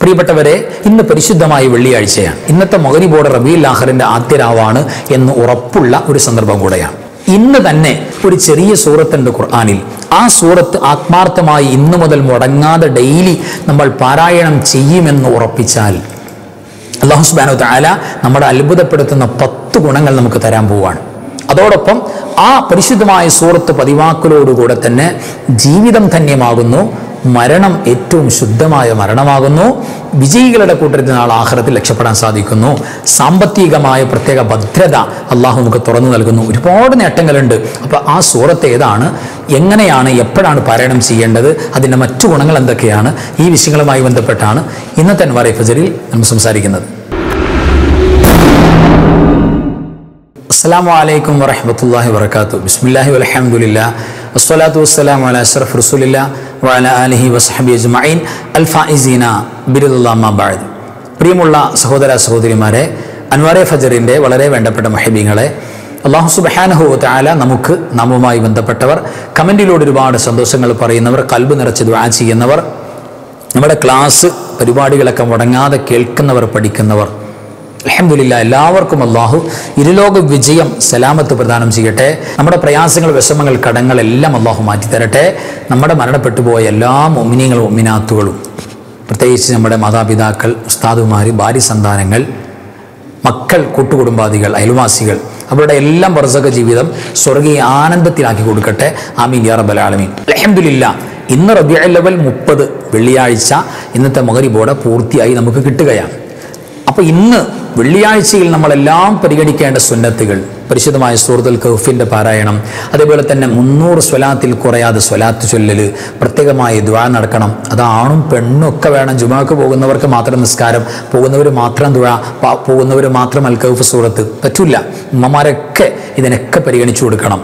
പ്രിയപ്പെട്ടവരെ ഇന്ന് പരിശുദ്ധമായ വെള്ളിയാഴ്ചയാണ് ഇന്നത്തെ മകരിബോർഡ് റബീൽ ആഹറിന്റെ ആദ്യ രാവാണ് എന്ന് ഉറപ്പുള്ള ഒരു സന്ദർഭം കൂടെയാണ് ഇന്ന് തന്നെ ഒരു ചെറിയ സൂറത്തുണ്ട് ഖുർആാനിൽ ആ സൂറത്ത് ആത്മാർത്ഥമായി ഇന്നു മുതൽ മുടങ്ങാതെ ഡെയിലി നമ്മൾ പാരായണം ചെയ്യുമെന്ന് ഉറപ്പിച്ചാൽ അള്ളാഹു സുബാനു താല നമ്മുടെ അത്ഭുതപ്പെടുത്തുന്ന പത്ത് ഗുണങ്ങൾ നമുക്ക് തരാൻ പോവാണ് അതോടൊപ്പം ആ പരിശുദ്ധമായ സൂറത്ത് പതിവാക്കലോടുകൂടെ തന്നെ ജീവിതം ധന്യമാകുന്നു മരണം ഏറ്റവും ശുദ്ധമായ മരണമാകുന്നു വിജയികളുടെ കൂട്ടത്തിൽ നാൾ ആഹ്റത്തിൽ രക്ഷപ്പെടാൻ സാധിക്കുന്നു സാമ്പത്തികമായ പ്രത്യേക ഭദ്രത അള്ളാഹു നമുക്ക് തുറന്നു നൽകുന്നു ഒരുപാട് നേട്ടങ്ങളുണ്ട് അപ്പോൾ ആ സൂറത്ത് ഏതാണ് എങ്ങനെയാണ് എപ്പോഴാണ് പാരായണം ചെയ്യേണ്ടത് അതിൻ്റെ മറ്റു ഗുണങ്ങൾ എന്തൊക്കെയാണ് ഈ വിഷയങ്ങളുമായി ബന്ധപ്പെട്ടാണ് ഇന്നത്തെ അൻവാറി ഫജറിൽ നമ്മൾ സംസാരിക്കുന്നത് അസ്സാം വലൈക്കും വറഹമത്തല്ലാഹി വർക്കാത്തു ബിസ്മില്ലാഹി വലഹമുല്ല വസ്സലാത്തു വസ്സലാം അല അഷ്റഫ് റസൂലില്ല വഅല ആലിഹി വസ്ഹബി അജ്മഈൻ അൽ ഫായിസീന ബിരുദുല്ലാമ ബഅദ് പ്രിയമുള്ള സഹോദര സഹോദരിമാരെ അൻവാറെ ഫജറിൻ്റെ വളരെ വേണ്ടപ്പെട്ട മഹബീങ്ങളെ അള്ളാഹു സുബഹാനഹു താല നമുക്ക് നാമുമായി ബന്ധപ്പെട്ടവർ കമൻറ്റിലൂടെ ഒരുപാട് സന്തോഷങ്ങൾ പറയുന്നവർ കൽബ് നിറച്ച് ദ്വാ ചെയ്യുന്നവർ നമ്മുടെ ക്ലാസ് പരിപാടികളൊക്കെ മുടങ്ങാതെ കേൾക്കുന്നവർ പഠിക്കുന്നവർ അലഹമില്ല എല്ലാവർക്കും അള്ളാഹു ഇരുലോക വിജയം സലാമത്ത് പ്രദാനം ചെയ്യട്ടെ നമ്മുടെ പ്രയാസങ്ങൾ വിഷമങ്ങൾ കടങ്ങൾ എല്ലാം അള്ളാഹു മാറ്റിത്തരട്ടെ നമ്മുടെ മരണപ്പെട്ടു പോയ എല്ലാ ഒമിനിയങ്ങളും ഒമിനാത്തുകളും പ്രത്യേകിച്ച് നമ്മുടെ മാതാപിതാക്കൾ ഉസ്താദുമാർ ഭാര്യ സന്താനങ്ങൾ മക്കൾ കൂട്ടുകുടുംബാദികൾ അയൽവാസികൾ അവരുടെ എല്ലാം വർഷക ജീവിതം സ്വർഗീയ ആനന്ദത്തിലാക്കി കൊടുക്കട്ടെ ആമീൻ യാ റബ്ബൽ ആലമീൻ അലഹമില്ല ഇന്ന് റബിയ ലെവൽ മുപ്പത് വെള്ളിയാഴ്ച ഇന്നത്തെ മകരിബോടെ പൂർത്തിയായി നമുക്ക് കിട്ടുകയാണ് അപ്പോൾ ഇന്ന് വെള്ളിയാഴ്ചയിൽ നമ്മളെല്ലാം പരിഗണിക്കേണ്ട സുന്നത്തുകൾ പരിശുദ്ധമായ സൂറത്തുൽ കൗഫിൻ്റെ പാരായണം അതേപോലെ തന്നെ മുന്നൂറ് സ്വലാത്തിൽ കുറയാതെ സ്വലാത്ത് ചൊല്ലൽ പ്രത്യേകമായ ദ്വാ നടക്കണം അത് ആണും പെണ്ണും ഒക്കെ വേണം ജുമാക്ക് പോകുന്നവർക്ക് മാത്രം നിസ്കാരം പോകുന്നവർ മാത്രം ദ്വാ പോകുന്നവർ മാത്രം അൽ കൗഫ് സൂറത്ത് പറ്റില്ല ഉമ്മമാരൊക്കെ ഇതിനൊക്കെ പരിഗണിച്ചു കൊടുക്കണം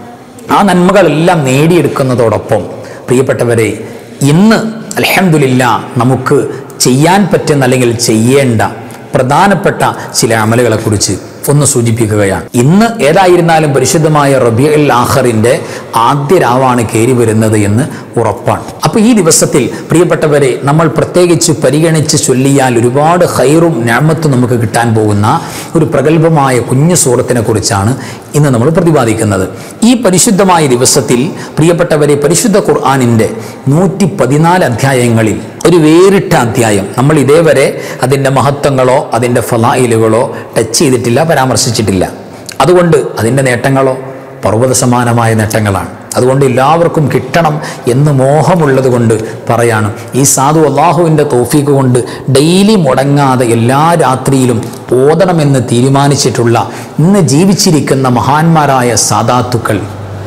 ആ നന്മകളെല്ലാം നേടിയെടുക്കുന്നതോടൊപ്പം പ്രിയപ്പെട്ടവരെ ഇന്ന് അലഹമില്ല നമുക്ക് ചെയ്യാൻ പറ്റുന്ന അല്ലെങ്കിൽ ചെയ്യേണ്ട പ്രധാനപ്പെട്ട ചില അമലുകളെക്കുറിച്ച് ഒന്ന് സൂചിപ്പിക്കുകയാണ് ഇന്ന് ഏതായിരുന്നാലും പരിശുദ്ധമായ റബിയൽ ആഹറിൻ്റെ ആദ്യ രാവാണ് കയറി വരുന്നത് എന്ന് ഉറപ്പാണ് അപ്പോൾ ഈ ദിവസത്തിൽ പ്രിയപ്പെട്ടവരെ നമ്മൾ പ്രത്യേകിച്ച് പരിഗണിച്ച് ചൊല്ലിയാൽ ഒരുപാട് ഹൈറും ഞാമത്തും നമുക്ക് കിട്ടാൻ പോകുന്ന ഒരു പ്രഗത്ഭമായ കുഞ്ഞു സൂറത്തിനെ കുറിച്ചാണ് ഇന്ന് നമ്മൾ പ്രതിപാദിക്കുന്നത് ഈ പരിശുദ്ധമായ ദിവസത്തിൽ പ്രിയപ്പെട്ടവരെ പരിശുദ്ധ ഖുർആാനിൻ്റെ നൂറ്റി പതിനാല് അധ്യായങ്ങളിൽ ഒരു വേറിട്ട അധ്യായം നമ്മൾ ഇതേവരെ അതിൻ്റെ മഹത്വങ്ങളോ അതിൻ്റെ ഫലായിലുകളോ ടച്ച് ചെയ്തിട്ടില്ല പരാമർശിച്ചിട്ടില്ല അതുകൊണ്ട് അതിൻ്റെ നേട്ടങ്ങളോ പർവ്വത സമാനമായ നേട്ടങ്ങളാണ് അതുകൊണ്ട് എല്ലാവർക്കും കിട്ടണം എന്ന് മോഹമുള്ളത് കൊണ്ട് പറയാണ് ഈ സാധു അള്ളാഹുവിൻ്റെ തോഫീക്ക് കൊണ്ട് ഡെയിലി മുടങ്ങാതെ എല്ലാ രാത്രിയിലും ഓതണമെന്ന് തീരുമാനിച്ചിട്ടുള്ള ഇന്ന് ജീവിച്ചിരിക്കുന്ന മഹാന്മാരായ സാദാത്തുക്കൾ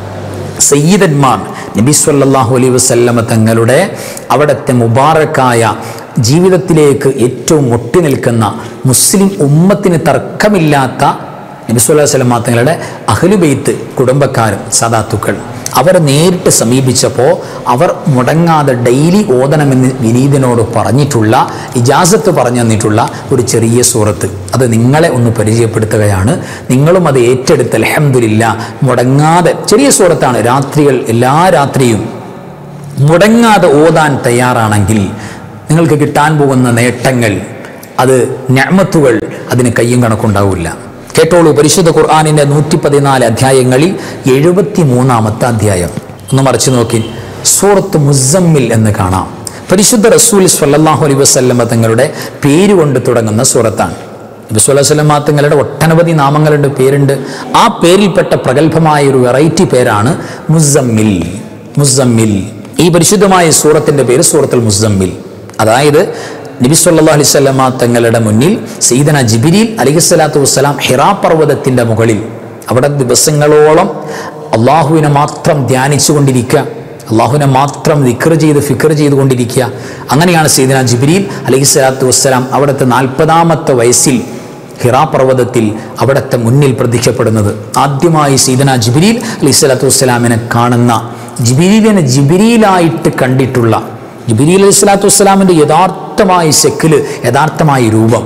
സയ്യിദന്മാർ നബി സല്ലല്ലാഹു അലൈഹി വസല്ലമ തങ്ങളുടെ അവിടുത്തെ മുബാറക്കായ ജീവിതത്തിലേക്ക് ഏറ്റവും ഒട്ടി നിൽക്കുന്ന മുസ്ലിം ഉമ്മത്തിന് തർക്കമില്ലാത്ത നബി സല്ലല്ലാഹു അലൈഹി വസല്ലമ തങ്ങളുടെ അഹ്ലുബെയ്ത്ത് കുടുംബക്കാരും സദാത്തുക്കൾ അവരെ നേരിട്ട് സമീപിച്ചപ്പോൾ അവർ മുടങ്ങാതെ ഡെയിലി ഓതണമെന്ന് വിനീതനോട് പറഞ്ഞിട്ടുള്ള ഇജാസത്ത് പറഞ്ഞു തന്നിട്ടുള്ള ഒരു ചെറിയ സൂറത്ത് അത് നിങ്ങളെ ഒന്ന് പരിചയപ്പെടുത്തുകയാണ് നിങ്ങളും അത് ഏറ്റെടുത്ത് അലഹമില്ല മുടങ്ങാതെ ചെറിയ സൂറത്താണ് രാത്രികൾ എല്ലാ രാത്രിയും മുടങ്ങാതെ ഓതാൻ തയ്യാറാണെങ്കിൽ നിങ്ങൾക്ക് കിട്ടാൻ പോകുന്ന നേട്ടങ്ങൾ അത് ഞാമത്തുകൾ അതിന് കയ്യും കണക്കുണ്ടാവില്ല കേട്ടോളൂ പരിശുദ്ധ ഖുർആാനിൻ്റെ നൂറ്റി പതിനാല് അധ്യായങ്ങളിൽ എഴുപത്തി മൂന്നാമത്തെ അധ്യായം ഒന്ന് മറിച്ചു നോക്കി സൂറത്ത് മുസമ്മിൽ എന്ന് കാണാം പരിശുദ്ധ റസൂൽ സ്വല്ലല്ലാഹു അലൈഹി വസല്ലമ തങ്ങളുടെ പേര് കൊണ്ട് തുടങ്ങുന്ന സൂറത്താണ് നബി സ്വല്ലല്ലാഹു അലൈഹി വസല്ലമ തങ്ങളുടെ ഒട്ടനവധി നാമങ്ങളുണ്ട് പേരുണ്ട് ആ പേരിൽപ്പെട്ട പ്രഗത്ഭമായ ഒരു വെറൈറ്റി പേരാണ് മുസമ്മിൽ മുസമ്മിൽ ഈ പരിശുദ്ധമായ സൂറത്തിന്റെ പേര് സൂറത്തുൽ മുസമ്മിൽ അതായത് നബി സല്ലല്ലാഹു അലൈഹി വസല്ലമ തങ്ങളുടെ മുന്നിൽ സയ്യിദന ജിബിരിൽ അലൈഹിസ്സലാത്തു വസ്സലാം ഹിറാ പർവ്വതത്തിന്റെ മുകളിൽ അവിടെ ദിവസങ്ങളോളം അള്ളാഹുവിനെ മാത്രം ധ്യാനിച്ചു കൊണ്ടിരിക്കുക അള്ളാഹുവിനെ മാത്രം ദിക്ർ ചെയ്ത് ഫിക്ർ ചെയ്തുകൊണ്ടിരിക്കുക അങ്ങനെയാണ് സയ്യിദന ജിബിരിൽ അലൈഹിസ്സലാത്തു വസ്സലാം അവിടുത്തെ നാൽപ്പതാമത്തെ വയസ്സിൽ ഹിറാ പർവ്വതത്തിൽ അവിടുത്തെ മുന്നിൽ പ്രത്യക്ഷപ്പെടുന്നത് ആദ്യമായി സീദന ജിബിരിൽ അലൈഹി സ്വലാത്തു വസ്സലാമിനെ കാണുന്ന ജിബിരിലിനെ ജിബിരിയിലായിട്ട് കണ്ടിട്ടുള്ള ജിബിരി അലൈഹി സ്വലാത്തു വസ്സലാമിൻ്റെ യഥാർത്ഥമായ ശക്കില് യഥാർത്ഥമായ രൂപം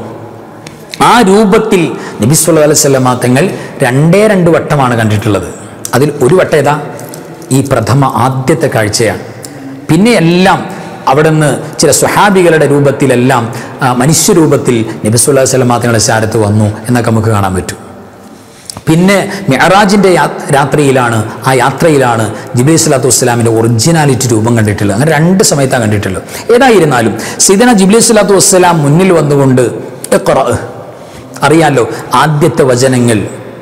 ആ രൂപത്തിൽ നബി സല്ലല്ലാഹു അലൈഹി വസല്ലമ തങ്ങൾ രണ്ടേ രണ്ട് വട്ടമാണ് കണ്ടിട്ടുള്ളത് അതിൽ ഒരു വട്ടം ഏതാ ഈ പ്രഥമ ആദ്യത്തെ കാഴ്ചയാണ് പിന്നെ എല്ലാം അവിടുന്ന് ചില സ്വഹാബികളുടെ രൂപത്തിലെല്ലാം ആ, മനുഷ്യരൂപത്തിൽ നബിസുല്ലാ സ്വലമാ തങ്ങളുടെ ചാരത്ത് വന്നു എന്നൊക്കെ നമുക്ക് കാണാൻ പറ്റും പിന്നെ മെഹറാജിൻ്റെ രാത്രിയിലാണ് ആ യാത്രയിലാണ് ജിബി സ്വലാത്തു വസ്സലാമിൻ്റെ ഒറിജിനാലിറ്റി രൂപം കണ്ടിട്ടുള്ളത് അങ്ങനെ രണ്ട് സമയത്താണ് കണ്ടിട്ടുള്ളത് ഏതായിരുന്നാലും സീദന ജിബ്ലി സ്വലാത്തു വസ്സലാം മുന്നിൽ വന്നുകൊണ്ട് ഇഖ്റ, അറിയാലോ ആദ്യത്തെ വചനങ്ങൾ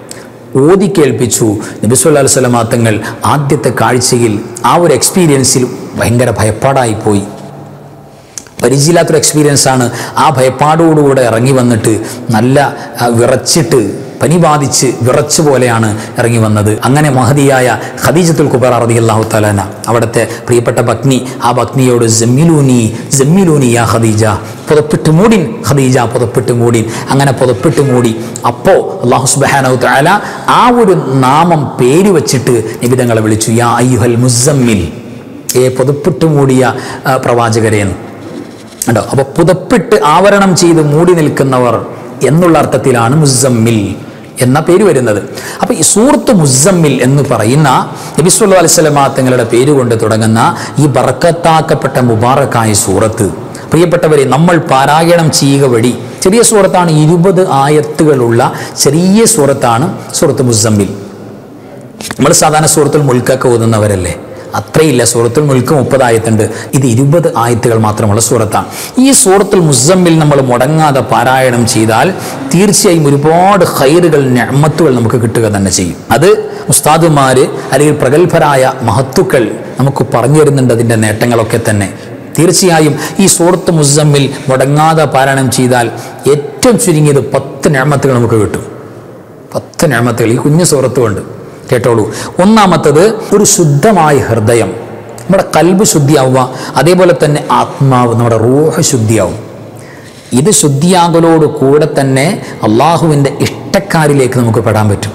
ഓതി കേൾപ്പിച്ചു നബിസ്വല്ലാ വസ്ലമാ തങ്ങൾ ആദ്യത്തെ കാഴ്ചയിൽ ആ ഒരു എക്സ്പീരിയൻസിൽ ഭയങ്കര ഭയപ്പാടായി പോയി പരിചയമില്ലാത്തൊരു എക്സ്പീരിയൻസ് ആണ് ആ ഭയപ്പാടോടുകൂടെ ഇറങ്ങി വന്നിട്ട് നല്ല ആ, വിറച്ചിട്ട് പനി ബാധിച്ച് വിറച്ചു പോലെയാണ് ഇറങ്ങി വന്നത് അങ്ങനെ മഹതിയായ ഖദീജത്തുൽ കുബർ അറബി അള്ളാഹു തലാന അവിടുത്തെ പ്രിയപ്പെട്ട ഭഗ്നി ആ ഭഗ്നിയോട് ജമ്മിലൂനി ജമ്മിലൂനി യാ ഖദീജ പുതപ്പിട്ട് മൂടിൻ ഖദീജ പുതപ്പിട്ട് മൂടിൻ അങ്ങനെ പുതപ്പിട്ട് മൂടി അപ്പോൾ അള്ളാഹു സുബാനു തആല ആ ഒരു നാമം പേര് വെച്ചിട്ട് നിബിതങ്ങളെ വിളിച്ചു യാ അയ്യുഹൽ മുസമ്മിൽ ഏ പുതപ്പിട്ട് മൂടിയ ആ, പ്രവാചകരെ എന്ന് ഉണ്ടോ അപ്പൊ പുതപ്പിട്ട് ആവരണം ചെയ്ത് മൂടി നിൽക്കുന്നവർ എന്നുള്ള അർത്ഥത്തിലാണ് മുസമ്മിൽ എന്ന പേര് വരുന്നത് അപ്പൊ ഈ സൂറത്ത് മുസമ്മിൽ എന്ന് പറയുന്ന നബിസ്വല്ല അലിസ്വലമാ തങ്ങളുടെ പേര് കൊണ്ട് തുടങ്ങുന്ന ഈ ബറക്കത്താക്കപ്പെട്ട മുബാറക്കായ സൂറത്ത് പ്രിയപ്പെട്ടവരെ നമ്മൾ പാരായണം ചെയ്യുക വഴി ചെറിയ സൂറത്താണ് ഇരുപത് ആയത്തുകളുള്ള ചെറിയ സൂറത്താണ് സൂറത്ത് മുസമ്മിൽ നമ്മൾ സാധാരണ സൂറത്തുൽ മുൽക്കൊക്കെ ഓതുന്നവരല്ലേ അത്രയില്ല സൂറത്തുൽ മുൽക്ക് മുപ്പത് ആയത്തുണ്ട് ഇത് ഇരുപത് ആയത്തുകൾ മാത്രമുള്ള സൂറത്താണ് ഈ സൂറത്തുൽ മുസമ്മിൽ നമ്മൾ മുടങ്ങാതെ പാരായണം ചെയ്താൽ തീർച്ചയായും ഒരുപാട് ഹൈറുകൾ ഞമ്മത്തുകൾ നമുക്ക് കിട്ടുക തന്നെ ചെയ്യും അത് ഉസ്താദുമാര് അല്ലെങ്കിൽ പ്രഗത്ഭരായ മഹത്തുക്കൾ നമുക്ക് പറഞ്ഞു തരുന്നുണ്ട് അതിൻ്റെ നേട്ടങ്ങളൊക്കെ തന്നെ തീർച്ചയായും ഈ സൂറത്ത് മുസമ്മിൽ മുടങ്ങാതെ പാരായണം ചെയ്താൽ ഏറ്റവും ചുരുങ്ങിയത് പത്ത് ഞാമത്തുകൾ നമുക്ക് കിട്ടും പത്ത് ഞാമത്തുകൾ ഈ കുഞ്ഞു സൂറത്ത് കൊണ്ട് കേട്ടോളൂ ഒന്നാമത്തത് ഒരു ശുദ്ധമായ ഹൃദയം നമ്മുടെ കൽബ് ശുദ്ധിയാവുക അതേപോലെ തന്നെ ആത്മാവ് നമ്മുടെ റൂഹ് ശുദ്ധിയാവും ഇത് ശുദ്ധിയാകലോട് കൂടെ തന്നെ അള്ളാഹുവിൻ്റെ ഇഷ്ടക്കാരിലേക്ക് നമുക്ക് പെടാൻ പറ്റും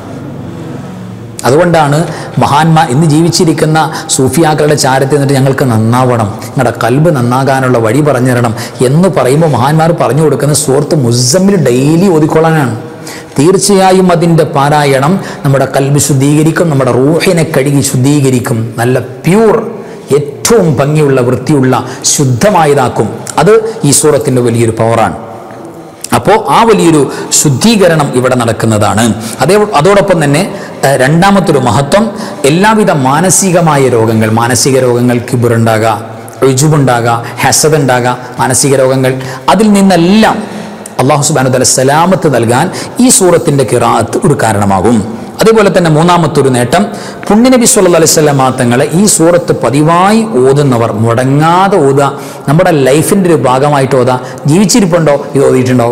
അതുകൊണ്ടാണ് മഹാന്മാർ ഇന്ന് ജീവിച്ചിരിക്കുന്ന സൂഫിയാക്കളുടെ ചാരത്തിൽ നിന്നിട്ട് ഞങ്ങൾക്ക് നന്നാവണം നിങ്ങളുടെ കൽബ് നന്നാകാനുള്ള വഴി പറഞ്ഞു തരണം എന്ന് പറയുമ്പോൾ മഹാന്മാർ പറഞ്ഞു കൊടുക്കുന്ന സുഹൃത്ത് മുസമ്മിൽ ഡെയിലി ഓതിക്കൊള്ളാനാണ് തീർച്ചയായും അതിൻ്റെ പാരായണം നമ്മുടെ കൽബ് ശുദ്ധീകരിക്കും നമ്മുടെ റൂഹിനെ കഴുകി ശുദ്ധീകരിക്കും നല്ല പ്യൂർ ഏറ്റവും ഭംഗിയുള്ള വൃത്തിയുള്ള ശുദ്ധമായതാക്കും അത് ഈ സൂറത്തിൻ്റെ വലിയൊരു പവറാണ് അപ്പോൾ ആ വലിയൊരു ശുദ്ധീകരണം ഇവിടെ നടക്കുന്നതാണ് അതേ അതോടൊപ്പം തന്നെ ഏഹ്, രണ്ടാമത്തൊരു മഹത്വം എല്ലാവിധ മാനസികമായ രോഗങ്ങൾ മാനസിക രോഗങ്ങൾ കിബിറുണ്ടാകുക രുജുവുണ്ടാകുക ഹസദ് ഉണ്ടാകുക മാനസിക രോഗങ്ങൾ അതിൽ നിന്നെല്ലാം അള്ളാഹു സുബാനു തല സലാമത്ത് നൽകാൻ ഈ സൂറത്തിൻ്റെ കിറാത്ത് ഒരു കാരണമാകും അതേപോലെ തന്നെ മൂന്നാമത്തൊരു നേട്ടം പുണ്യനബി സല്ല അലൈവല്ല തങ്ങളെ ഈ സൂറത്ത് പതിവായി ഓതുന്നവർ മുടങ്ങാതെ ഓതുക നമ്മുടെ ലൈഫിൻ്റെ ഒരു ഭാഗമായിട്ട് ഓതുക ജീവിച്ചിരിപ്പുണ്ടോ ഇത് ഓതിയിട്ടുണ്ടോ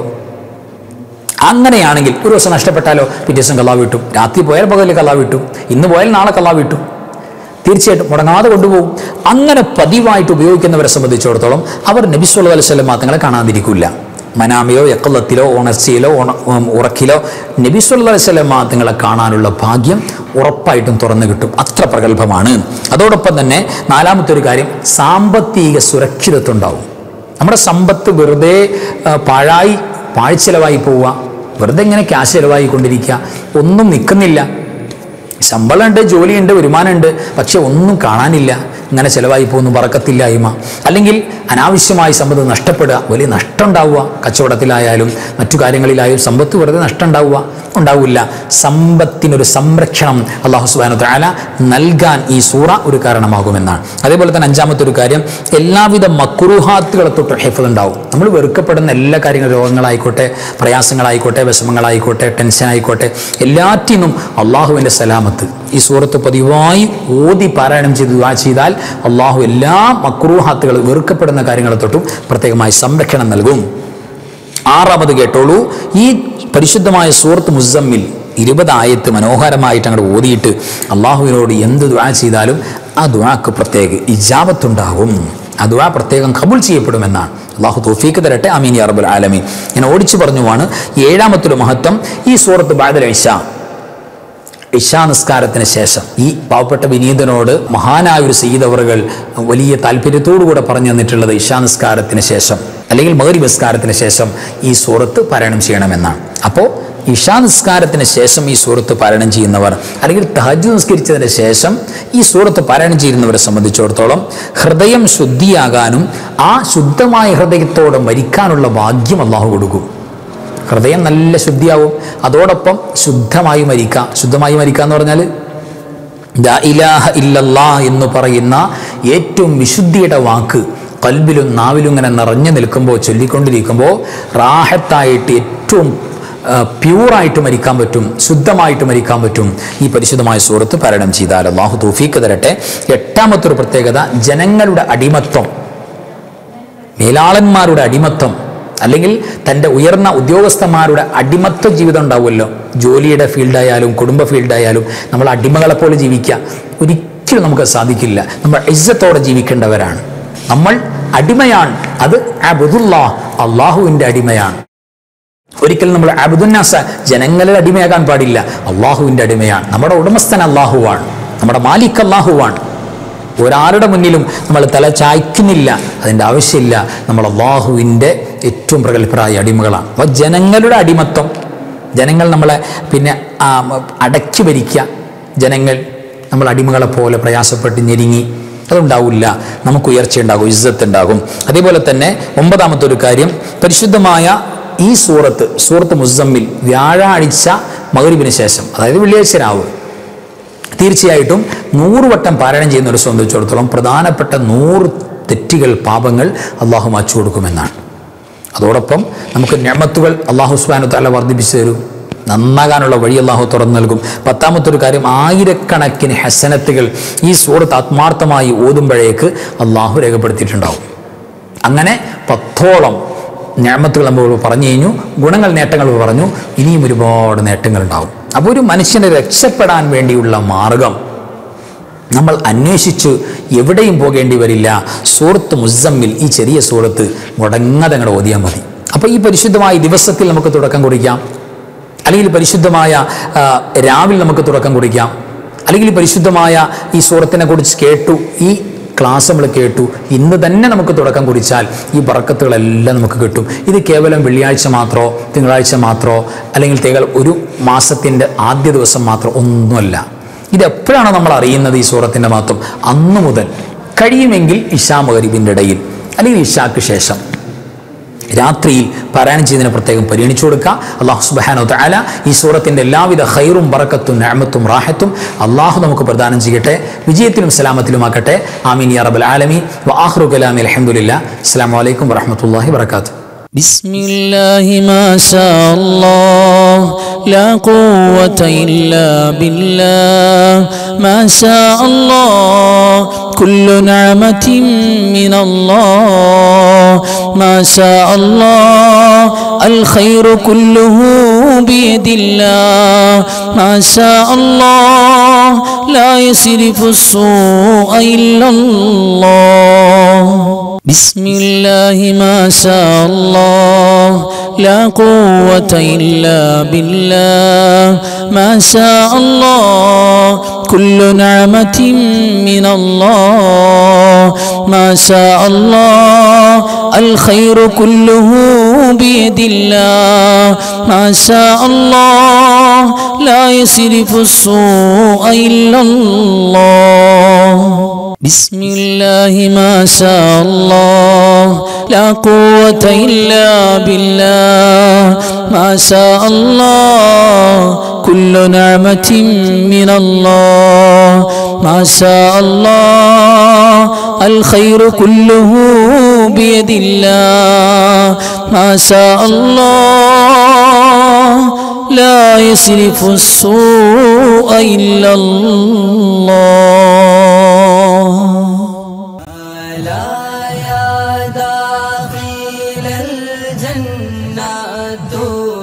അങ്ങനെയാണെങ്കിൽ ഒരു ദിവസം നഷ്ടപ്പെട്ടാലോ പിറ്റേ ദിവസം കള്ളാവ് വിട്ടും രാത്രി പോയാൽ പകലിൽ കള്ളാവ് വിട്ടും ഇന്ന് പോയാൽ നാളെ കള്ളാവ് വിട്ടും തീർച്ചയായിട്ടും മുടങ്ങാതെ കൊണ്ടുപോകും അങ്ങനെ പതിവായിട്ട് ഉപയോഗിക്കുന്നവരെ സംബന്ധിച്ചിടത്തോളം അവർ നബി സല്ലല്ലാഹു അലൈഹി വസല്ലം തങ്ങളെ കാണാതിരിക്കില്ല മനാമയോ യക്കല്ലത്തിലോ ഉണർച്ചയിലോ ഉണ ഉം, ഉറക്കിലോ നബി സല്ലല്ലാഹു അലൈഹി വസല്ലം തങ്ങളെ കാണാനുള്ള ഭാഗ്യം ഉറപ്പായിട്ടും തുറന്നു കിട്ടും അത്ര പ്രഗത്ഭമാണ് അതോടൊപ്പം തന്നെ നാലാമത്തെ ഒരു കാര്യം സാമ്പത്തിക സുരക്ഷിതത്വം ഉണ്ടാവും നമ്മുടെ സമ്പത്ത് വെറുതെ ആ, പാഴായി പാഴ്ചെലവായി പോവുക വെറുതെ ഇങ്ങനെ ക്യാഷ് ചെലവായിക്കൊണ്ടിരിക്കുക ഒന്നും നിൽക്കുന്നില്ല ശമ്പളമുണ്ട് ജോലിയുണ്ട് വരുമാനമുണ്ട് പക്ഷെ ഒന്നും കാണാനില്ല ഇങ്ങനെ ചിലവായി പോകുന്നു പറക്കത്തില്ലായ്മ അല്ലെങ്കിൽ അനാവശ്യമായി സമ്പത്ത് നഷ്ടപ്പെടുക വലിയ നഷ്ടം ഉണ്ടാവുക കച്ചവടത്തിലായാലും മറ്റു കാര്യങ്ങളിലായാലും സമ്പത്ത് വെറുതെ നഷ്ടം ഉണ്ടാവുക ഉണ്ടാവില്ല സമ്പത്തിനൊരു സംരക്ഷണം അള്ളാഹു സുബാനു താല നൽകാൻ ഈ സൂറ ഒരു കാരണമാകുമെന്നാണ് അതേപോലെ തന്നെ അഞ്ചാമത്തെ ഒരു കാര്യം എല്ലാവിധ മക്കുറുഹാത്തുകളെ തൊട്ട് ഹെഫൽ ഉണ്ടാവും നമ്മൾ വെറുക്കപ്പെടുന്ന എല്ലാ കാര്യങ്ങളും രോഗങ്ങളായിക്കോട്ടെ പ്രയാസങ്ങളായിക്കോട്ടെ വിഷമങ്ങളായിക്കോട്ടെ ടെൻഷൻ ആയിക്കോട്ടെ എല്ലാറ്റിൽ നിന്നും അള്ളാഹുവിൻ്റെ സലാമത്ത് ഈ സൂറത്ത് പതിവായി ഓതി പാരായണം ചെയ്ത് ദുആ ചെയ്താൽ അള്ളാഹു എല്ലാ മക്രൂഹാത്തുകൾ വെറുക്കപ്പെടുന്ന കാര്യങ്ങളെ തൊട്ടും പ്രത്യേകമായി സംരക്ഷണം നൽകും ആറാമത് കേട്ടോളൂ ഈ പരിശുദ്ധമായ സൂറത്ത് മുസമ്മിൽ ഇരുപത് ആയത്ത് മനോഹരമായിട്ട് അങ്ങോട്ട് ഓതിയിട്ട് അള്ളാഹുവിനോട് എന്ത് ദുആ ചെയ്താലും ആ ദുആക്ക് പ്രത്യേക ഇജാബത്തുണ്ടാകും ആ ദുആ പ്രത്യേകം കബൂൽ ചെയ്യപ്പെടുമെന്നാണ് അള്ളാഹു തോഫീക്ക് തരട്ടെ അമീൻ യാ റബ്ബുൽ ആലമീൻ ഞാൻ ഓടിച്ചു പറഞ്ഞുവാണ് ഈ ഏഴാമത്തൊരു മഹത്വം ഈ സൂറത്ത് ബാദൽ ഇഷ ഇഷാ നിസ്കാരത്തിന് ശേഷം ഈ പാവപ്പെട്ട വിനീതനോട് മഹാനായ ഒരു സയ്യിദവറുകൾ വലിയ താല്പര്യത്തോടുകൂടെ പറഞ്ഞു തന്നിട്ടുള്ളത് ഇഷാ നിസ്കാരത്തിന് ശേഷം അല്ലെങ്കിൽ മകരി നിസ്കാരത്തിന് ശേഷം ഈ സൂറത്ത് പാരായണം ചെയ്യണമെന്നാണ് അപ്പോൾ ഇഷാ നിസ്കാരത്തിന് ശേഷം ഈ സൂറത്ത് പാരായണം ചെയ്യുന്നവർ അല്ലെങ്കിൽ തഹജ് നിസ്കരിച്ചതിന് ശേഷം ഈ സൂറത്ത് പാരായണം ചെയ്യുന്നവരെ സംബന്ധിച്ചിടത്തോളം ഹൃദയം ശുദ്ധിയാകാനും ആ ശുദ്ധമായ ഹൃദയത്തോടെ മരിക്കാനുള്ള ഭാഗ്യം അള്ളാഹു കൊടുക്കും ഹൃദയം നല്ല ശുദ്ധിയാവും അതോടൊപ്പം ശുദ്ധമായി മരിക്കാം ശുദ്ധമായി മരിക്കുക എന്ന് പറഞ്ഞാൽ ലാ ഇലാഹ ഇല്ലല്ലാ എന്ന് പറയുന്ന ഏറ്റവും വിശുദ്ധിയുടെ വാക്ക് കൽബിലും നാവിലും ഇങ്ങനെ നിറഞ്ഞു നിൽക്കുമ്പോൾ ചൊല്ലിക്കൊണ്ടിരിക്കുമ്പോൾ റാഹത്തായിട്ട് ഏറ്റവും ആ, പ്യൂറായിട്ട് മരിക്കാൻ പറ്റും ശുദ്ധമായിട്ട് മരിക്കാൻ പറ്റും ഈ പരിശുദ്ധമായ സൂറത്ത് പാരായണം ചെയ്താൽ അള്ളാഹു തൗഫീക്ക് തരട്ടെ എട്ടാമത്തെ ഒരു പ്രത്യേകത ജനങ്ങളുടെ അടിമത്വം മേലാളന്മാരുടെ അടിമത്വം അല്ലെങ്കിൽ തൻ്റെ ഉയർന്ന ഉദ്യോഗസ്ഥന്മാരുടെ അടിമത്വ ജീവിതം ഉണ്ടാവുമല്ലോ ജോലിയുടെ ഫീൽഡായാലും കുടുംബ ഫീൽഡായാലും നമ്മൾ അടിമകളെ പോലെ ജീവിക്കുക ഒരിക്കലും നമുക്ക് സാധിക്കില്ല നമ്മൾ ഇജ്ജത്തോടെ ജീവിക്കേണ്ടവരാണ് നമ്മൾ അടിമയാണ് അത് അബുദുല്ലാ അള്ളാഹുവിൻ്റെ അടിമയാണ് ഒരിക്കലും നമ്മൾ അബുദുന്നാസ ജനങ്ങളുടെ അടിമയാകാൻ പാടില്ല അള്ളാഹുവിൻ്റെ അടിമയാണ് നമ്മുടെ ഉടമസ്ഥൻ അള്ളാഹുവാണ് നമ്മുടെ മാലിക് അള്ളാഹുവാണ് ഒരാളുടെ മുന്നിലും നമ്മൾ തല ചായ്ക്കുന്നില്ല അതിൻ്റെ ആവശ്യമില്ല നമ്മൾ അള്ളാഹുവിൻ്റെ ഏറ്റവും പ്രഗത്ഭരായ അടിമകളാണ് അപ്പോൾ ജനങ്ങളുടെ അടിമത്വം ജനങ്ങൾ നമ്മളെ പിന്നെ ആ, അടക്കി ഭരിക്കുക ജനങ്ങൾ നമ്മൾ അടിമകളെ പോലെ പ്രയാസപ്പെട്ട് ഞെരുങ്ങി അതുണ്ടാവില്ല നമുക്ക് ഉയർച്ച ഉണ്ടാകും ഇജ്ജത്ത് ഉണ്ടാകും അതേപോലെ തന്നെ ഒമ്പതാമത്തെ ഒരു കാര്യം പരിശുദ്ധമായ ഈ സൂറത്ത് സൂറത്ത് മുസമ്മിൽ വ്യാഴാഴ്ച മകരിവിന് ശേഷം അതായത് വെള്ളിയാഴ്ച രാവ് തീർച്ചയായിട്ടും നൂറ് വട്ടം പാരായണം ചെയ്യുന്നവരെ സംബന്ധിച്ചിടത്തോളം പ്രധാനപ്പെട്ട നൂറ് തെറ്റുകൾ പാപങ്ങൾ അള്ളാഹു മാച്ചു കൊടുക്കുമെന്നാണ് അതോടൊപ്പം നമുക്ക് ഞമത്തുകൾ അള്ളാഹു സ്വാനു തല വർദ്ധിപ്പിച്ചു തരും നന്നാകാനുള്ള വഴി അള്ളാഹു തുറന്നു നൽകും പത്താമത്തെ ഒരു കാര്യം ആയിരക്കണക്കിന് ഹസനത്തുകൾ ഈ സൂറത്ത് ആത്മാർത്ഥമായി ഓതുമ്പോഴേക്ക് അള്ളാഹു രേഖപ്പെടുത്തിയിട്ടുണ്ടാവും അങ്ങനെ പത്തോളം ഞാമത്തുകൾ നമ്മൾ പറഞ്ഞു കഴിഞ്ഞു ഗുണങ്ങൾ നേട്ടങ്ങൾ പറഞ്ഞു ഇനിയും ഒരുപാട് നേട്ടങ്ങൾ ഉണ്ടാവും അപ്പോൾ ഒരു മനുഷ്യനെ രക്ഷപ്പെടാൻ വേണ്ടിയുള്ള മാർഗം നമ്മൾ അന്വേഷിച്ച് എവിടെയും പോകേണ്ടി വരില്ല സൂറത്ത് മുസമ്മിൽ ഈ ചെറിയ സൂറത്ത് മുടങ്ങാതെ അങ്ങോട്ട് ഓതിയാൽ മതി അപ്പോൾ ഈ പരിശുദ്ധമായ ദിവസത്തിൽ നമുക്ക് തുടക്കം കുറിക്കാം അല്ലെങ്കിൽ പരിശുദ്ധമായ ആ, രാവിലെ നമുക്ക് തുടക്കം കുറിക്കാം അല്ലെങ്കിൽ പരിശുദ്ധമായ ഈ സൂറത്തിനെ കുറിച്ച് കേട്ടു ഈ ക്ലാസ് നമ്മൾ കേട്ടു ഇന്ന് തന്നെ നമുക്ക് തുടക്കം കുറിച്ചാൽ ഈ ബറക്കത്തുകളെല്ലാം നമുക്ക് കിട്ടും ഇത് കേവലം വെള്ളിയാഴ്ച മാത്രമോ തിങ്കളാഴ്ച മാത്രമോ അല്ലെങ്കിൽ തേകൾ ഒരു മാസത്തിൻ്റെ ആദ്യ ദിവസം മാത്രം ഒന്നുമല്ല ഇതെപ്പോഴാണ് നമ്മൾ അറിയുന്നത് ഈ സൂറത്തിൻ്റെ മാത്രം അന്നു മുതൽ കഴിയുമെങ്കിൽ ഇഷാ മകരിബിൻ്റെ ഇടയിൽ അല്ലെങ്കിൽ ഇഷാക്ക് ശേഷം രാത്രിയിൽ പാരായണം ചെയ്യുന്നതിന് പ്രത്യേകം പരിഗണിച്ചു കൊടുക്കുക അള്ളാഹു സുബാനോ തആല ഈ സൂറത്തിൻ്റെ എല്ലാവിധ ഖൈറും ബറക്കത്തും നഅമത്തും റാഹത്തും അള്ളാഹു നമുക്ക് പ്രദാനം ചെയ്യട്ടെ വിജയത്തിലും സലാമത്തിലുമാക്കട്ടെ ആമീൻ യാ റബ്ബൽ ആലമീൻ വആഖിറു കലാമി അൽഹംദുലില്ലാ അസ്സലാമു അലൈക്കും വറഹ്മത്തുള്ളാഹി വബറകാതുഹു بسم الله ما شاء الله لا قوة إلا بالله ما شاء الله كل نعمة من الله ما شاء الله الخير كله بيد الله ما شاء الله لا يصرف السوء إلا الله بسم الله ما شاء الله لا قوة إلا بالله ما شاء الله كل نعمة من الله ما شاء الله الخير كله بيد الله ما شاء الله لا يصرف السوء إلا الله بسم الله ما شاء الله لا قوة إلا بالله ما شاء الله كل نعمة من الله ما شاء الله الخير كله بيد الله ما شاء الله لا يصرف السوء إلا الله لا يا داخل الجنة